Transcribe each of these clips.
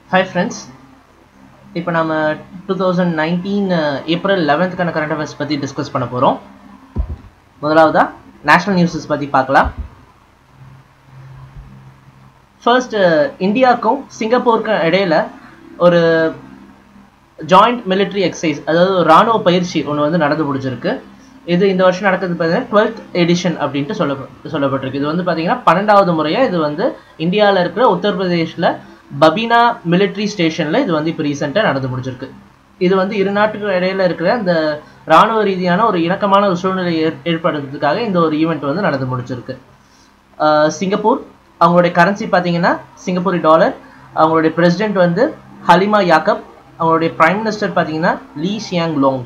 hi friends இப்போ நம்ம two thousand nineteen April லெவன்த்துக்கான கரண்ட் அஃபேர்ஸ் பற்றி டிஸ்கஸ் பண்ண போகிறோம் முதலாவதா நேஷ்னல் நியூஸஸ் பற்றி பார்க்கலாம் ஃபர்ஸ்ட் இந்தியாவுக்கும் சிங்கப்பூருக்கும் இடையில ஒரு ஜாயிண்ட் மிலிட்ரி எக்ஸசைஸ் அதாவது ஒரு ராணுவ பயிற்சி ஒன்று வந்து நடந்து முடிஞ்சிருக்கு இது இந்த வருஷம் நடக்கிறது பார்த்தீங்கன்னா டுவெல்த் எடிஷன் அப்படின்ட்டு சொல்ல சொல்லப்பட்டிருக்கு இது வந்து பார்த்தீங்கன்னா பன்னெண்டாவது முறையாக இது வந்து இந்தியாவில் இருக்கிற உத்தரப்பிரதேஷில் பபினா மிலிட்ரி ஸ்டேஷனில் இது வந்து இப்போ ரீசெண்டாக நடந்து முடிஞ்சிருக்கு இது வந்து இரு நாட்டுக்கு இடையில இருக்கிற அந்த ராணுவ ரீதியான ஒரு இணக்கமான ஒரு சூழ்நிலை ஏற் ஏற்படுறதுக்காக இந்த ஒரு ஈவெண்ட் வந்து நடந்து முடிச்சிருக்கு சிங்கப்பூர் அவங்களுடைய கரன்சி பார்த்தீங்கன்னா சிங்கப்பூரி டாலர் அவங்களுடைய பிரசிடென்ட் வந்து ஹலிமா யாக்கப் அவங்களுடைய பிரைம் மினிஸ்டர் பார்த்தீங்கன்னா லீ ஷியாங் லோங்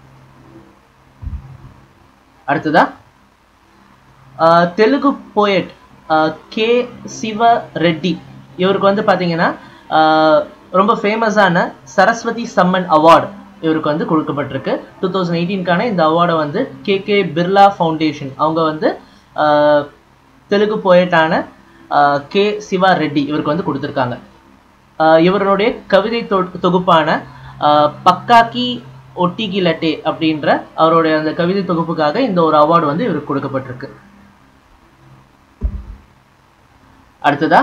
அடுத்ததா தெலுங்கு போயட் கே சிவ ரெட்டி இவருக்கு வந்து பார்த்தீங்கன்னா ரொம்ப ஃபேமஸான சரஸ்வதி சம்மன் அவார்டு இவருக்கு வந்து கொடுக்கப்பட்டிருக்கு டூ தௌசண்ட் எயிட்டீன்கான இந்த அவார்டை வந்து கே கே பிர்லா ஃபவுண்டேஷன் அவங்க வந்து தெலுங்கு போயட்டான கே சிவா ரெட்டி இவருக்கு வந்து கொடுத்துருக்காங்க இவருடைய கவிதை தொகுப்பான பக்காக்கி ஒட்டிகி லட்டே அப்படின்ற அவருடைய அந்த கவிதை தொகுப்புக்காக இந்த ஒரு அவார்டு வந்து இவருக்கு கொடுக்கப்பட்டிருக்கு அடுத்ததா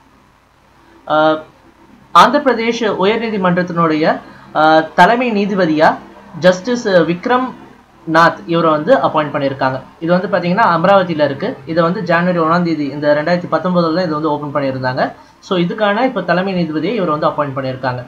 ஆந்திர பிரதேஷ் உயர்நீதிமன்றத்தினுடைய தலைமை நீதிபதியா ஜஸ்டிஸ் விக்ரம் நாத் இவரை வந்து அப்பாயிண்ட் பண்ணியிருக்காங்க இது வந்து பார்த்தீங்கன்னா அமராவதியில் இருக்கு இதை வந்து ஜனவரி ஒன்றாம் தேதி இந்த ரெண்டாயிரத்தி பத்தொன்பதுல தான் இது வந்து ஓப்பன் பண்ணியிருந்தாங்க ஸோ இதுக்கான இப்போ தலைமை நீதிபதியை இவர் வந்து அப்பாயிண்ட் பண்ணியிருக்காங்க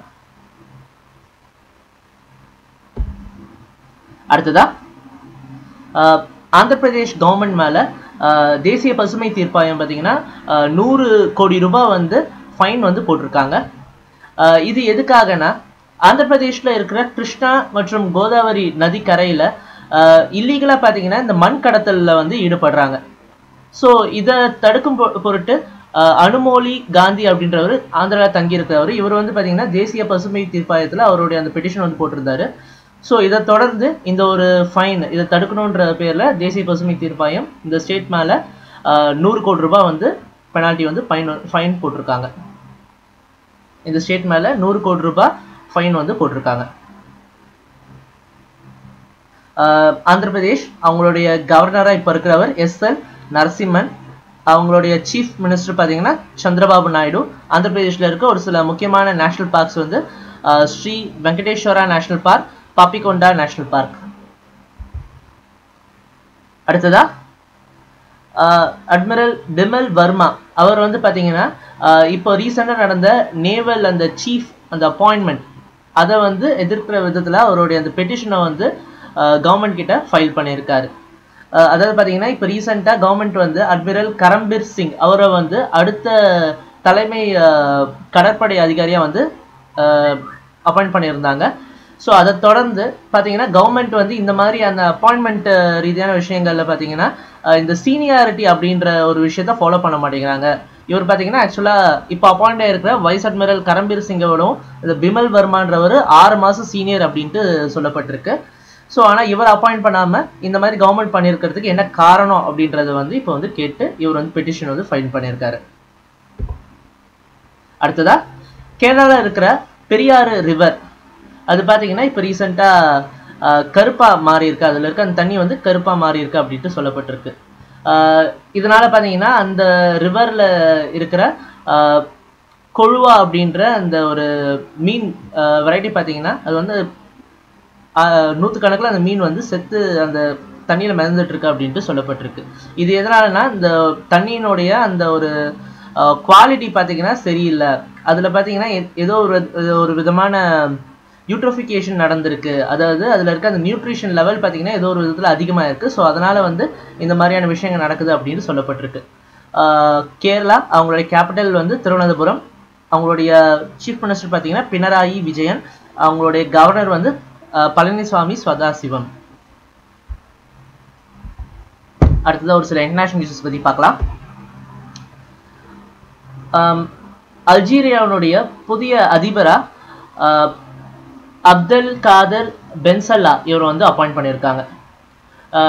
அடுத்ததா ஆந்திர பிரதேஷ் கவர்மெண்ட் மேலே தேசிய பசுமை தீர்ப்பாயம் பார்த்தீங்கன்னா நூறு கோடி ரூபாய் வந்து ஃபைன் வந்து போட்டிருக்காங்க இது எதுக்காகனா ஆந்திர பிரதேஷில் இருக்கிற கிருஷ்ணா மற்றும் கோதாவரி நதி கரையில் இல்லீகலாக பார்த்தீங்கன்னா இந்த மண் கடத்தலில் வந்து ஈடுபடுறாங்க ஸோ இதை தடுக்கும் பொருட்டு அனுமோலி காந்தி அப்படின்றவர் ஆந்திராவில் தங்கியிருக்கிறவர் இவர் வந்து பார்த்தீங்கன்னா தேசிய பசுமை தீர்ப்பாயத்தில் அவருடைய அந்த பெட்டிஷன் வந்து போட்டிருந்தாரு ஸோ இதை தொடர்ந்து இந்த ஒரு ஃபைன் இதை தடுக்கணுன்ற பேரில் தேசிய பசுமை தீர்ப்பாயம் இந்த ஸ்டேட் மேலே நூறு கோடி ரூபாய் வந்து பெனால்ட்டி வந்து ஃபைன் ஃபைன் போட்டிருக்காங்க இந்த ஸ்டேட் மேலே நூறு கோடி ரூபாய் ஃபைன் வந்து போட்டிருக்காங்க ஆந்திர பிரதேஷ் அவங்களுடைய கவர்னராக இப்போ இருக்கிறவர் எஸ் எல் நரசிம்மன் அவங்களுடைய சீஃப் மினிஸ்டர் பார்த்தீங்கன்னா சந்திரபாபு நாயுடு ஆந்திர பிரதேஷில் இருக்க ஒரு சில முக்கியமான நேஷனல் பார்க்ஸ் வந்து Sri Venkateswara national park Papikonda national park அடுத்ததா அட்மிரல் பிமல் வர்மா அவர் வந்து பார்த்தீங்கன்னா இப்போ ரீசெண்டாக நடந்த நேவல் அந்த சீஃப் அந்த அப்பாயின்மெண்ட் அதை வந்து எதிர்க்கிற விதத்தில் அவருடைய அந்த பெட்டிஷனை வந்து கவர்மெண்ட் கிட்ட ஃபைல் பண்ணியிருக்காரு அதாவது பார்த்தீங்கன்னா இப்போ ரீசெண்டாக கவர்மெண்ட் வந்து அட்மிரல் கரம்பீர் சிங் அவரை வந்து அடுத்த தலைமை கடற்படை அதிகாரியாக வந்து அப்பாயிண்ட் பண்ணியிருந்தாங்க ஸோ அதை தொடர்ந்து பார்த்தீங்கன்னா கவர்மெண்ட் வந்து இந்த மாதிரி அந்த அப்பாயின்மெண்ட் ரீதியான விஷயங்களில் பார்த்தீங்கன்னா இந்த சீனியாரிட்டி அப்படின்ற ஒரு விஷயத்த ஃபாலோ பண்ண மாட்டேங்கிறாங்க இவர் பார்த்தீங்கன்னா ஆக்சுவலாக இப்போ அப்பாயிண்ட் ஆயிருக்கிற வைஸ் அட்மிரல் கரம்பீர் சிங்கோடும் இந்த பிமல் வர்மான்றவர் ஆறு மாதம் சீனியர் அப்படின்ட்டு சொல்லப்பட்டிருக்கு ஸோ ஆனால் இவர் அப்பாயிண்ட் பண்ணாமல் இந்த மாதிரி கவர்மெண்ட் பண்ணியிருக்கிறதுக்கு என்ன காரணம் அப்படின்றத வந்து இப்போ வந்து கேட்டு இவர் வந்து பெட்டிஷன் வந்து ஃபைல் பண்ணியிருக்காரு அடுத்ததா கேரளாவில் இருக்கிற பெரியாறு ரிவர் அது பார்த்தீங்கன்னா இப்போ ரீசெண்டாக கருப்பாக மாறி இருக்கு அதில் இருக்க அந்த தண்ணி வந்து கருப்பாக மாறி இருக்கு அப்படின்ட்டு சொல்லப்பட்டிருக்கு இதனால பார்த்தீங்கன்னா அந்த ரிவரில் இருக்கிற கொழுவா அப்படின்ற அந்த ஒரு மீன் வெரைட்டி பார்த்தீங்கன்னா அது வந்து நூற்றுக்கணக்கில் அந்த மீன் வந்து செத்து அந்த தண்ணியில் மிதந்துட்டு இருக்கு அப்படின்ட்டு சொல்லப்பட்டிருக்கு இது எதனாலனா இந்த தண்ணியினுடைய அந்த ஒரு குவாலிட்டி பார்த்தீங்கன்னா சரியில்லை அதில் பார்த்தீங்கன்னா ஏதோ ஒரு ஒரு விதமான யூட்ரோஃபிகேஷன் நடந்திருக்கு அதாவது அதில் இருக்க அந்த நியூட்ரிஷன் லெவல் பார்த்தீங்கன்னா ஏதோ ஒரு விதத்தில் அதிகமாக இருக்குது ஸோ அதனால் வந்து இந்த மாதிரியான விஷயங்கள் நடக்குது அப்படின்னு சொல்லப்பட்டிருக்கு கேரளா அவங்களுடைய கேபிட்டல் வந்து திருவனந்தபுரம் அவங்களுடைய சீஃப் மினிஸ்டர் பார்த்தீங்கன்னா பினராயி விஜயன் அவங்களுடைய கவர்னர் வந்து பழனிசாமி சதாசிவம் அடுத்ததாக ஒரு சில இன்டர்நேஷனல் நியூஸஸ் பற்றி பார்க்கலாம் அல்ஜீரியாவினுடைய புதிய அதிபராக அப்தல் காதர் பென்சல்லா இவர் வந்து அப்பாயிண்ட் பண்ணியிருக்காங்க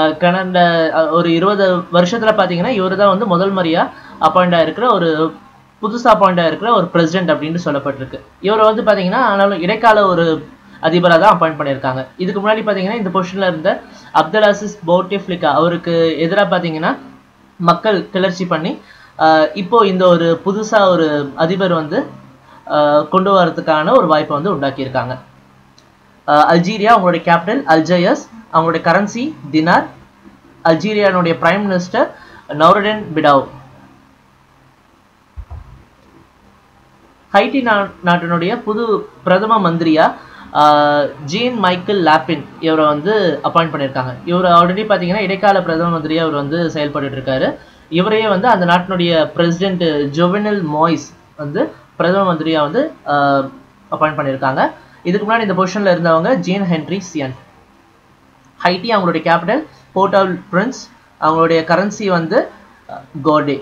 கடந்த ஒரு இருபது வருஷத்தில் பார்த்தீங்கன்னா இவர் தான் வந்து முதல் முறையாக அப்பாயிண்ட் ஆகிருக்கிற ஒரு புதுசா அப்பாயிண்ட் இருக்கிற ஒரு பிரசிடென்ட் அப்படின்னு சொல்லப்பட்டிருக்கு இவர் வந்து பாத்தீங்கன்னா ஆனாலும் இடைக்கால ஒரு அதிபராக தான் அப்பாயிண்ட் பண்ணியிருக்காங்க இதுக்கு முன்னாடி பாத்தீங்கன்னா இந்த பொசிஷன்ல இருந்த அப்துல் அசிஸ் பௌட்டிஃப்ளிகா அவருக்கு எதிராக பாத்தீங்கன்னா மக்கள் கிளர்ச்சி பண்ணி ஆஹ் இப்போ இந்த ஒரு புதுசா ஒரு அதிபர் வந்து ஆஹ் கொண்டு வரதுக்கான ஒரு வாய்ப்பை வந்து உண்டாக்கியிருக்காங்க ஆஹ் அல்ஜீரியா அவங்களுடைய கேபிட்டல் அல்ஜயஸ் அவங்களுடைய கரன்சி தினார் அல்ஜீரியானுடைய prime minister Noureddine Bedoui Haiti நா- நாட்டினுடைய புது பிரதம மந்திரியா ஆஹ், ஜீன் மைக்கேல் லாப்பின் இவரை வந்து அப்பாயிண்ட் பண்ணியிருக்காங்க இவர் ஆல்ரெடி பார்த்தீங்கன்னா இடைக்கால பிரதம மந்திரியா அவர் வந்து செயல்பட்டு இருக்காரு இவரையே வந்து அந்த நாட்டினுடைய பிரசிடென்ட் ஜொவெனல் மாய்ஸ் வந்து பிரதம மந்திரியா வந்து அப்பாயிண்ட் பண்ணியிருக்காங்க இதுக்கு முன்னாடி இந்த பொசிஷன்ல இருந்தவங்க ஜீன் ஹென்ரி சியன் ஹைட்டி அவங்களுடைய கேபிட்டல் போர்ட் ஆஃப் பிரின்ஸ் அவங்களுடைய கரன்சி வந்து கோடே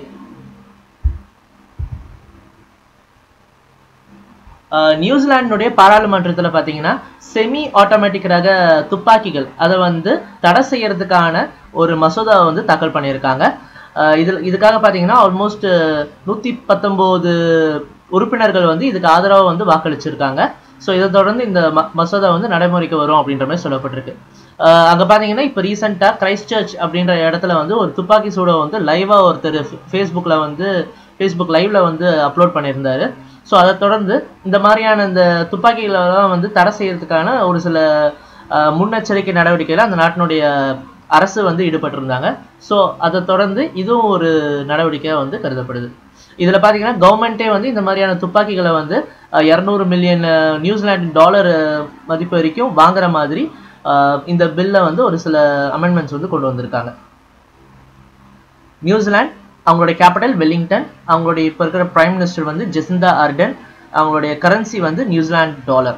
நியூசிலாண்டினுடைய பாராளுமன்றத்துல பார்த்தீங்கன்னா செமி ஆட்டோமேட்டிக் ரக துப்பாக்கிகள் அதை வந்து தடை செய்யறதுக்கான ஒரு மசோதாவை வந்து தாக்கல் பண்ணியிருக்காங்க அஹ் இதுல இதுக்காக பார்த்தீங்கன்னா ஆல்மோஸ்ட் நூற்றி பத்தொம்போது உறுப்பினர்கள் வந்து இதுக்கு ஆதரவாக வந்து வாக்களிச்சிருக்காங்க ஸோ இதை தொடர்ந்து இந்த ம மசோதா வந்து நடைமுறைக்கு வரும் அப்படின்ற மாதிரி சொல்லப்பட்டிருக்கு அஹ் அங்க பார்த்தீங்கன்னா இப்போ ரீசெண்டாக கிரைஸ்ட் சர்ச் அப்படின்ற இடத்துல வந்து ஒரு துப்பாக்கி சூடை வந்து லைவாக ஒருத்தர் ஃபேஸ்புக்கில் வந்து ஃபேஸ்புக் லைவ்ல வந்து அப்லோட் பண்ணியிருந்தாரு ஸோ அதை தொடர்ந்து இந்த மாதிரியான இந்த துப்பாக்கிகளெல்லாம் வந்து தடை செய்யறதுக்கான ஒரு சில அஹ், முன்னெச்சரிக்கை நடவடிக்கையில் அந்த நாட்டினுடைய அரசு வந்து ஈடுபட்டிருந்தாங்க ஸோ அதை தொடர்ந்து இதுவும் ஒரு நடவடிக்கையாக வந்து கருதப்படுது இதில் பார்த்தீங்கன்னா கவர்மெண்ட்டே வந்து இந்த மாதிரியான துப்பாக்கிகளை வந்து இரநூறு மில்லியன் நியூசிலாந்து டாலர் மதிப்பு வரைக்கும் வாங்குற மாதிரி அஹ், இந்த பில்லை வந்து ஒரு சில அமெண்ட்மெண்ட்ஸ் வந்து கொண்டு வந்திருக்காங்க நியூசிலாந்து அவங்களுடைய கேபிட்டல் வெல்லிங்டன் அவங்களுடைய இப்போ இருக்கிற பிரைம் மினிஸ்டர் வந்து ஜெசிந்தா அர்டன் அவங்களுடைய கரன்சி வந்து நியூசிலாந்து டாலர்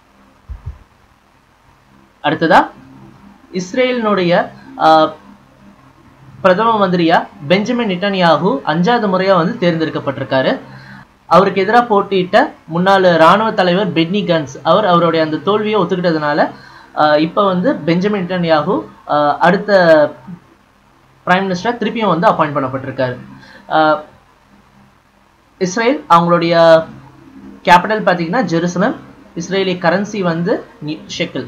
அடுத்ததா இஸ்ரேலினுடைய ஆஹ், பிரதம மந்திரியா பெஞ்சமின் நிட்டன்யாகு அஞ்சாவது முறையா வந்து தேர்ந்தெடுக்கப்பட்டிருக்காரு அவருக்கு எதிராக போட்டியிட்ட முன்னாள் ராணுவ தலைவர் பென்னி கன்ஸ் அவர் அவருடைய அந்த தோல்வியை ஒத்துக்கிட்டதுனால ஆஹ், இப்போ வந்து பெஞ்சமின் நிட்டன்யாகு ஆஹ், அடுத்த பிரைம் மினிஸ்டர் திருப்பியும் வந்து அப்பாயிண்ட் பண்ணப்பட்டிருக்காரு ஆஹ், இஸ்ரேல் அவங்களுடைய கேபிட்டல் பார்த்தீங்கன்னா ஜெருசலம் இஸ்ரேலிய கரன்சி வந்து ஷெக்கிள்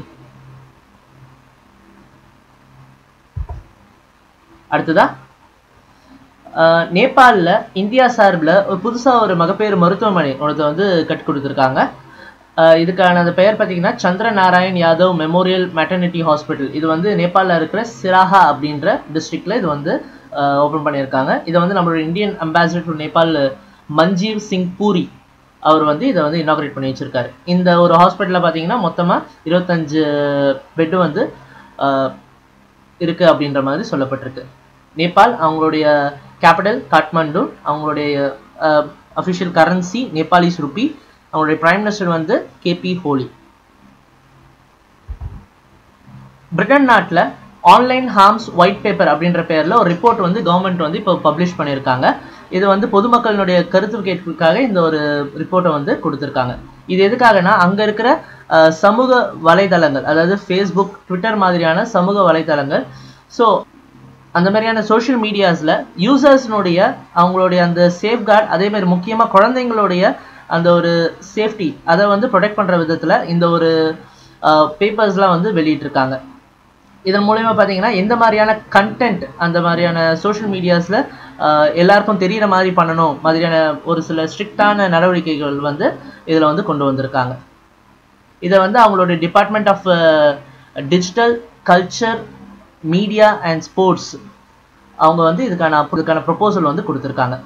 அடுத்ததா ஆஹ், நேபாளில் இந்தியா சார்பில் ஒரு புதுசாக ஒரு மகப்பேறு மருத்துவமனை ஒருத்த வந்து கட்டி கொடுத்துருக்காங்க ஆஹ், இதுக்கான அந்த பெயர் பார்த்தீங்கன்னா Chandra Narayan Yadav memorial maternity hospital இது வந்து நேபாளில் இருக்கிற சிராஹா அப்படின்ற டிஸ்ட்ரிக்ட்ல இது வந்து ஓப்பன் பண்ணியிருக்காங்க இதை வந்து நம்மளோட Indian ambassador to Nepal Manjeev Singh Puri அவர் வந்து இதை வந்து இனாகிரேட் பண்ணி வச்சிருக்காரு இந்த ஒரு ஹாஸ்பிட்டலில் பார்த்தீங்கன்னா மொத்தமாக இருபத்தஞ்சு பெட்டு வந்து ஆஹ், இருக்கு அப்படின்ற மாதிரி சொல்லப்பட்டிருக்கு நேபாள் அவங்களுடைய கேபிட்டல் காட்மாண்டு அவங்களுடைய அஃபிஷியல் கரன்சி நேபாளிஸ் ருபி அவங்களுடைய பிரைம் மினிஸ்டர் வந்து கேபி ஹோலி பிரிட்டன் நாட்டில் ஆன்லைன் ஹார்ம்ஸ் ஒயிட் பேப்பர் அப்படின்ற பேரில் ஒரு ரிப்போர்ட் வந்து கவர்மெண்ட் வந்து இப்போ பப்ளிஷ் பண்ணியிருக்காங்க இது வந்து பொதுமக்களினுடைய கருத்து கேட்புக்காக இந்த ஒரு ரிப்போர்ட்டை வந்து கொடுத்துருக்காங்க இது எதுக்காகனா அங்கே இருக்கிற அஹ், சமூக வலைதளங்கள் அதாவது ஃபேஸ்புக் ட்விட்டர் மாதிரியான சமூக வலைதளங்கள் ஸோ அந்த மாதிரியான சோஷியல் மீடியாஸில் யூசர்ஸ்னுடைய அவங்களுடைய அந்த சேஃப்கார்ட் அதே மாதிரி முக்கியமாக குழந்தைங்களுடைய அந்த ஒரு சேஃப்டி அதை வந்து ப்ரொடெக்ட் பண்ணுற விதத்தில் இந்த ஒரு பேப்பர்ஸ்லாம் வந்து வெளியிட்டிருக்காங்க இதன் மூலயமா பார்த்தீங்கன்னா எந்த மாதிரியான கண்டென்ட் அந்த மாதிரியான சோஷியல் மீடியாஸில் எல்லாருக்கும் தெரியிற மாதிரி பண்ணணும் மாதிரியான ஒரு சில ஸ்ட்ரிக்டான நடவடிக்கைகள் வந்து இதில் வந்து கொண்டு வந்திருக்காங்க இதை வந்து அவங்களுடைய department of digital culture media and sports அவங்க வந்து இதுக்கான இதுக்கான ப்ரொபோசல் வந்து கொடுத்துருக்காங்க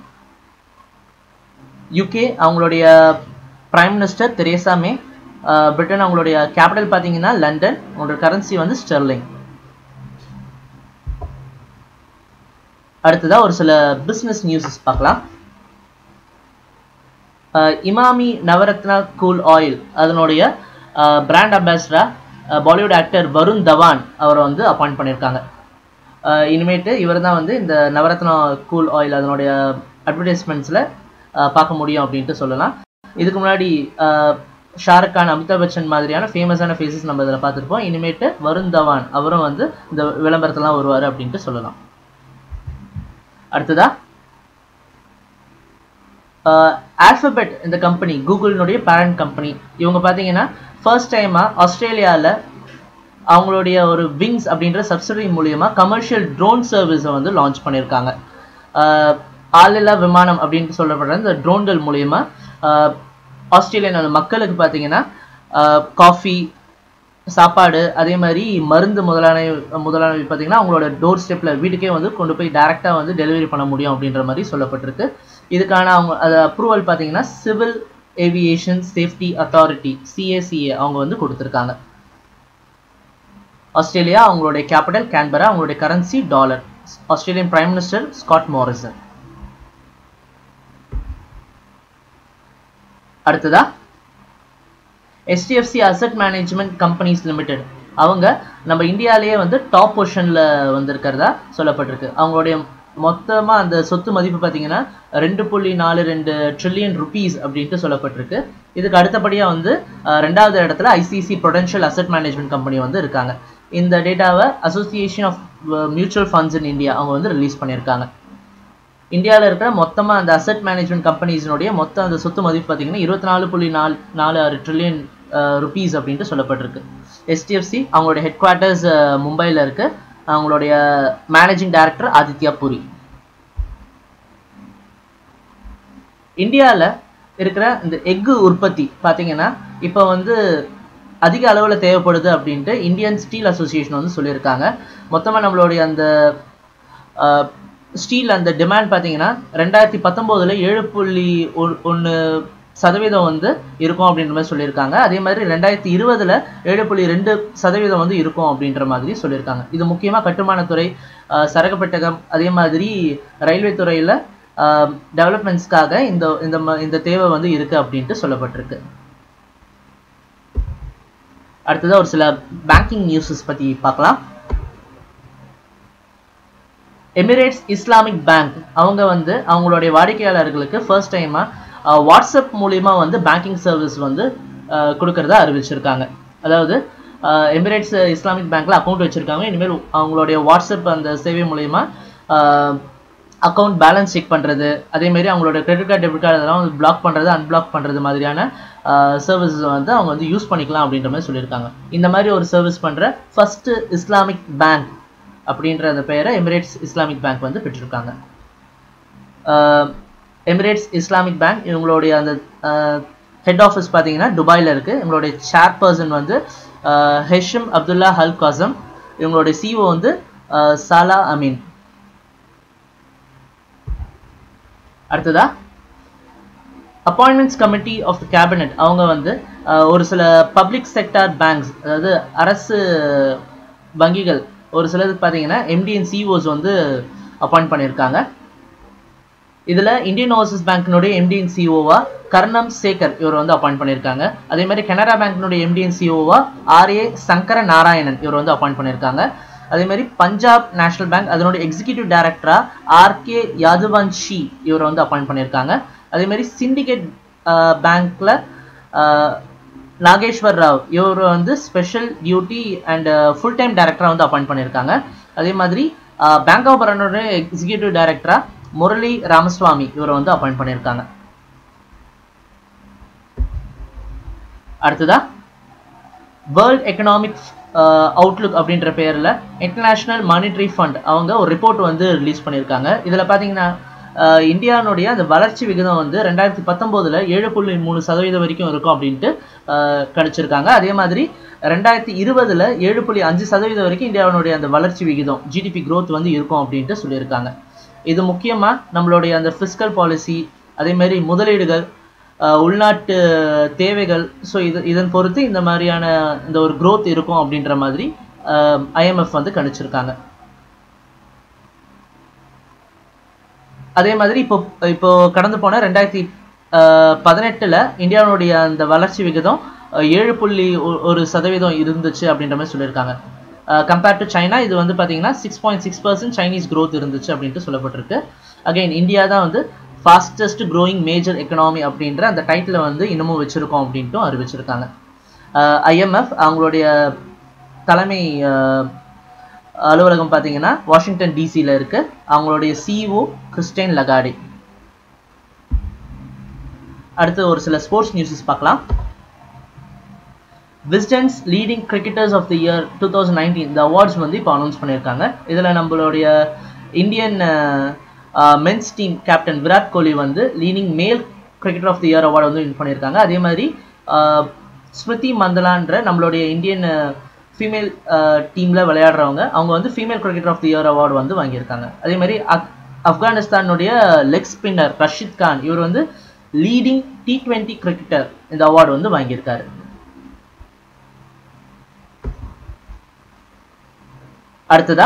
யூகே அவங்களுடைய பிரைம் மினிஸ்டர் தெரேசா மே அஹ், பிரிட்டன் அவங்களுடைய கேபிட்டல் பார்த்தீங்கன்னா லண்டன் அவங்களோட கரன்சி வந்து ஸ்டெர்லிங் அடுத்ததா ஒரு சில பிஸ்னஸ் நியூஸஸ் பார்க்கலாம் அஹ், இமாமி நவரத்னா கூல் ஆயில் அதனுடைய பிராண்ட் அம்பாசிடரா பாலிவுட் ஆக்டர் வருண் தவான் அவரை வந்து அப்பாயிண்ட் பண்ணியிருக்காங்க அஹ், இனிமேட்டு இவர் தான் வந்து இந்த நவரத்னா கூல் ஆயில் அதனுடைய அட்வர்டைஸ்மெண்ட்ஸில் பார்க்க முடியும் அப்படின்ட்டு சொல்லலாம் இதுக்கு முன்னாடி அஹ், ஷாருக் கான் அமிதாப் பச்சன் மாதிரியான ஃபேமஸான ஃபேஸஸ் நம்ம இதில் பார்த்துருப்போம் இனிமேட்டு வருண் தவான் அவரும் வந்து இந்த விளம்பரத்தெல்லாம் வருவார் அப்படின்ட்டு சொல்லலாம் அடுத்ததா ஆல்பபெட் இந்த கம்பெனி கூகுளினுடைய பேரண்ட் கம்பெனி இவங்க பார்த்தீங்கன்னா ஃபர்ஸ்ட் டைமாக ஆஸ்திரேலியாவில் அவங்களுடைய ஒரு விங்ஸ் அப்படின்ற சப்சிடரி மூலியமா கமர்ஷியல் ட்ரோன் சர்வீஸை வந்து லான்ச் பண்ணியிருக்காங்க ஆஹ் ஆளில்லா விமானம் அப்படின்னு சொல்லப்படுற இந்த ட்ரோன்கள் மூலியமா ஆஹ் ஆஸ்திரேலியாவோட மக்களுக்கு பார்த்தீங்கன்னா காஃபி சாப்பாடு அதே மாதிரி மருந்து முதலான முதலானவை பார்த்தீங்கன்னா அவங்களோட டோர் ஸ்டெப்பில் வீட்டுக்கே வந்து கொண்டு போய் டைரெக்டாக வந்து டெலிவரி பண்ண முடியும் அப்படின்ற மாதிரி சொல்லப்பட்டிருக்கு இதுக்கான அவங்க அது அப்ரூவல் பார்த்தீங்கன்னா civil aviation safety authority CASA அவங்க வந்து கொடுத்துருக்காங்க ஆஸ்திரேலியா அவங்களுடைய கேபிட்டல் கேன்பரா அவங்களுடைய currency dollar Australian prime minister Scott Morrison அடுத்ததா HDFC asset management companies limited அவங்க நம்ம இந்தியாவிலேயே வந்து டாப் பொசிஷனில் வந்திருக்கிறதா சொல்லப்பட்டிருக்கு அவங்களுடைய மொத்தமாக அந்த சொத்து மதிப்பு பார்த்தீங்கன்னா ரெண்டு புள்ளி நாலு ரெண்டு ட்ரில்லியன் ருபீஸ் அப்படின்ட்டு சொல்லப்பட்டிருக்கு இதுக்கு அடுத்தபடியாக வந்து அஹ், ரெண்டாவது இடத்துல ICICI Prudential asset management company வந்து இருக்காங்க இந்த டேட்டாவை association of mutual funds in India அவங்க வந்து ரிலீஸ் பண்ணியிருக்காங்க இந்தியாவில் இருக்கிற மொத்தமாக அந்த அசட் மேனேஜ்மெண்ட் கம்பெனிஸினுடைய மொத்த அந்த சொத்து மதிப்பு பார்த்தீங்கன்னா இருபத்தி நாலு புள்ளி நாலு நாலு ஆறு ட்ரில்லியன் ருபீஸ் அப்படின்ட்டு சொல்லப்பட்டிருக்கு எஸ்டிஎஃப்சி அவங்களுடைய ஹெட் குவார்ட்டர்ஸ் மும்பையில் இருக்கு அவங்களுடைய மேனேஜிங் டைரக்டர் ஆதித்யா புரி இந்தியாவில் இருக்கிற இந்த எஃகு உற்பத்தி பார்த்தீங்கன்னா இப்போ வந்து அதிக அளவில் தேவைப்படுது அப்படின்ட்டு இந்தியன் ஸ்டீல் அசோசியேஷன் வந்து சொல்லியிருக்காங்க மொத்தமாக நம்மளுடைய அந்த ஸ்டீல் அந்த டிமாண்ட் பார்த்தீங்கன்னா ரெண்டாயிரத்தி பத்தொம்போதில் ஏழு புள்ளி ஒன்று சதவீதம் வந்து இருக்கும் அப்படின்ற மாதிரி சொல்லியிருக்காங்க அதே மாதிரி ரெண்டாயிரத்தி இருபதுல ஏழு புள்ளி ரெண்டு சதவீதம் வந்து இருக்கும் அப்படின்ற மாதிரி சொல்லியிருக்காங்க இது முக்கியமாக கட்டுமானத்துறை ஆஹ் சரக்கு பெட்டகம் அதே மாதிரி ரயில்வே துறையில் டெவலப்மெண்ட்ஸ்க்காக இந்த இந்த ம- இந்த தேவை வந்து இருக்கு அப்படின்ட்டு சொல்லப்பட்டிருக்கு அடுத்ததா ஒரு சில பேங்கிங் நியூஸஸ் பற்றி பார்க்கலாம் எமிரேட்ஸ் இஸ்லாமிக் பேங்க் அவங்க வந்து அவங்களுடைய வாடிக்கையாளர்களுக்கு ஃபர்ஸ்ட் டைமாக வாட்ஸ்அப் மூலிமா வந்து பேங்கிங் சர்வீஸ் வந்து அஹ், கொடுக்கறதா அறிவிச்சிருக்காங்க அதாவது அஹ், எமிரேட்ஸ் இஸ்லாமிக் பேங்க்ல அக்கௌண்ட் வச்சிருக்காங்க இனிமேல் அவங்களுடைய வாட்ஸ்அப் அந்த சேவை மூலிமா அக்கௌண்ட் பேலன்ஸ் செக் பண்ணுறது அதேமாரி அவங்களோட கிரெடிட் கார்டு டெபிட் கார்டு அதெல்லாம் வந்து பிளாக் பண்ணுறது அன்பிளாக் பண்ணுறது மாதிரியான சர்வீசஸ் வந்து அவங்க வந்து யூஸ் பண்ணிக்கலாம் அப்படின்ற மாதிரி சொல்லியிருக்காங்க இந்த மாதிரி ஒரு சர்வீஸ் பண்ணுற ஃபர்ஸ்ட் இஸ்லாமிக் பேங்க் அப்படின்ற அந்த பெயரை எமிரேட்ஸ் இஸ்லாமிக் பேங்க் வந்து பெற்றிருக்காங்க எமிரேட்ஸ் இஸ்லாமிக் பேங்க் இவங்களுடைய அந்த ஹெட் ஆஃபீஸ் பார்த்தீங்கன்னா துபாயில் இருக்குது இவங்களுடைய சேர்பர்சன் வந்து அஹ், ஹெஷம் அப்துல்லா ஹல் காசம் இவங்களுடைய சிஓ வந்து அஹ், சாலா அமீன் அடுத்ததா appointments committee of the cabinet அவங்க வந்து அஹ், ஒரு சில பப்ளிக் செக்டார் பேங்க்ஸ் அதாவது அரசு வங்கிகள் ஒரு சிலதுக்கு பார்த்தீங்கன்னா எம்டி அண்ட் சிஓஸ் வந்து அப்பாயிண்ட் பண்ணியிருக்காங்க இதில் இந்தியன் ஓவர்சீஸ் பேங்க்கினுடைய எம்டி அண்ட் சிஓவா கர்ணம் சேகர் இவர் வந்து அப்பாயிண்ட் பண்ணியிருக்காங்க அதே மாதிரி கனரா பேங்க்கினுடைய எம்டி அண்ட் சிஓவா ஆர்ஏ சங்கர நாராயணன் இவர் வந்து அப்பாயிண்ட் பண்ணியிருக்காங்க அதே மாதிரி பஞ்சாப் நேஷனல் பேங்க் அதனுடைய எக்ஸிகியூட்டிவ் டைரக்டரா ஆர்கே யாதுவன்ஷி இவர் வந்து அப்பாயிண்ட் பண்ணியிருக்காங்க அதே மாதிரி சிண்டிகேட் பேங்க்ல நாகேஸ்வர் ராவ் இவர் வந்து special duty and full time டைரக்டரா வந்து அப்பாயிண்ட் பண்ணியிருக்காங்க அதே மாதிரி பேங்க் ஆஃப் பரோடாவுடைய எக்ஸிகியூட்டிவ் டைரக்டரா முரளி ராமசுவாமி இவரை வந்து அப்பாயிண்ட் பண்ணியிருக்காங்க அடுத்ததா வேர்ல்ட் எக்கனாமிக் அவுட்லுக் அப்படின்ற பேரில் இன்டர்நேஷ்னல் மானிட்டரி ஃபண்ட் அவங்க ஒரு ரிப்போர்ட் வந்து ரிலீஸ் பண்ணியிருக்காங்க இதில் பார்த்தீங்கன்னா அஹ், இந்தியானுடைய அந்த வளர்ச்சி விகிதம் வந்து ரெண்டாயிரத்தி பத்தொம்போதில் ஏழு புள்ளி மூணு சதவீதம் வரைக்கும் இருக்கும் அப்படின்ட்டு அஹ், கணிச்சிருக்காங்க அதே மாதிரி ரெண்டாயிரத்தி இருபதுல ஏழு புள்ளி அஞ்சு சதவீதம் வரைக்கும் இந்தியாவினுடைய அந்த வளர்ச்சி விகிதம் ஜிடிபி growth வந்து இருக்கும் அப்படின்ட்டு சொல்லியிருக்காங்க இது முக்கியமாக நம்மளுடைய அந்த ஃபிஸ்கல் பாலிசி அதே மாதிரி முதலீடுகள் அஹ், உள்நாட்டு தேவைகள் ஸோ இது இதன் பொறுத்து இந்த மாதிரியான இந்த ஒரு growth இருக்கும் அப்படின்ற மாதிரி ஐஎம்எஃப் வந்து கணிச்சிருக்காங்க அதே மாதிரி இப்போ இப்போ கடந்து போன ரெண்டாயிரத்தி பதினெட்டில் இந்தியாவுடைய அந்த வளர்ச்சி விகிதம் அஹ், ஏழு புள்ளி ஒ- ஒரு சதவீதம் இருந்துச்சு அப்படின்ற மாதிரி சொல்லியிருக்காங்க கம்பேர்ட் டு சைனா இது வந்து பார்த்தீங்கன்னா six point six percent Chinese growth இருந்துச்சு அப்படின்ட்டு சொல்லப்பட்டிருக்கு அகைன் இந்தியா தான் வந்து ஃபாஸ்டஸ்ட் growing மேஜர் எக்கனாமி அப்படின்ற அந்த டைட்டிலை வந்து இன்னமும் வச்சிருக்கோம் அப்படின்ட்டும் அறிவிச்சிருக்காங்க ஐஎம்எஃப் அவங்களுடைய தலைமை அஹ், அலுவலகம் பார்த்தீங்கன்னா வாஷிங்டன் டிசியில் இருக்கு அவங்களுடைய சிஇஓ கிறிஸ்டைன் லகாடி அடுத்து ஒரு சில ஸ்போர்ட்ஸ் நியூஸஸ் பார்க்கலாம் Wisden's leading cricketers of the year two thousand nineteen இந்த அவார்ட்ஸ் வந்து இப்போ அனௌன்ஸ் பண்ணியிருக்காங்க இதில் நம்மளுடைய Indian men's team captain Virat Kohli வந்து leading male cricketer of the year award வந்து வின் பண்ணியிருக்காங்க அதே மாதிரி ஸ்மிருதி மந்தலான்ற நம்மளுடைய இந்தியன் ஃபீமேல் டீமில் விளையாடுறவங்க அவங்க வந்து female cricketer of the year award வந்து வாங்கியிருக்காங்க அதே மாதிரி அக் ஆப்கானிஸ்தானுடைய லெக் ஸ்பின்னர் ரஷித் கான் இவர் வந்து லீடிங் டி ட்வெண்ட்டி கிரிக்கெட்டர் இந்த அவார்டு வந்து வாங்கியிருக்காரு அடுத்ததா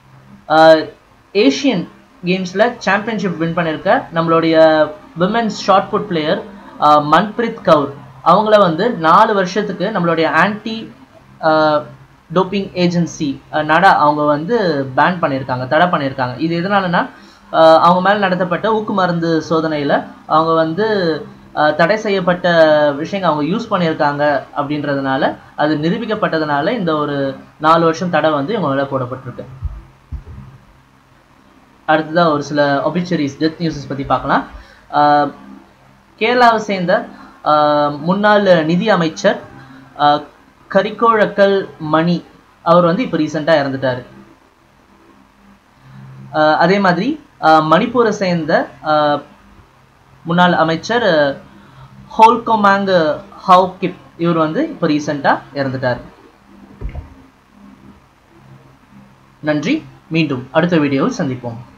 ஏஷியன் கேம்ஸில் சாம்பியன்ஷிப் வின் பண்ணியிருக்க நம்மளுடைய women's shot put player Manpreet Kaur அவங்கள வந்து நாலு வருஷத்துக்கு நம்மளுடைய ஆன்டி டோப்பிங் ஏஜென்சி நடா அவங்க வந்து பேன் பண்ணியிருக்காங்க தடை பண்ணியிருக்காங்க இது எதனாலனா அவங்க மேலே நடத்தப்பட்ட ஊக்கு மருந்து சோதனையில் அவங்க வந்து தடை செய்யப்பட்ட விஷயங்கள் அவங்க யூஸ் பண்ணியிருக்காங்க அப்படின்றதுனால அது நிரூபிக்கப்பட்டதுனால இந்த ஒரு நாலு வருஷம் தடை வந்து இவங்க மேலே போடப்பட்டிருக்கு அடுத்ததாக ஒரு சில ஒபிச்சரிஸ் டெத் நியூஸஸ் பற்றி பார்க்கலாம் கேரளாவை சேர்ந்த முன்னாள் நிதி அமைச்சர் கரிக்கோழக்கல் மணி அவர் வந்து இப்போ ரீசெண்டாக இறந்துட்டார் அதே மாதிரி மணிப்பூரை சேர்ந்த முன்னாள் அமைச்சர் ஹோல்கோமாங் ஹவுகிப் இவர் வந்து இப்போ ரீசெண்டாக இறந்துட்டார் நன்றி மீண்டும் அடுத்த வீடியோவில் சந்திப்போம்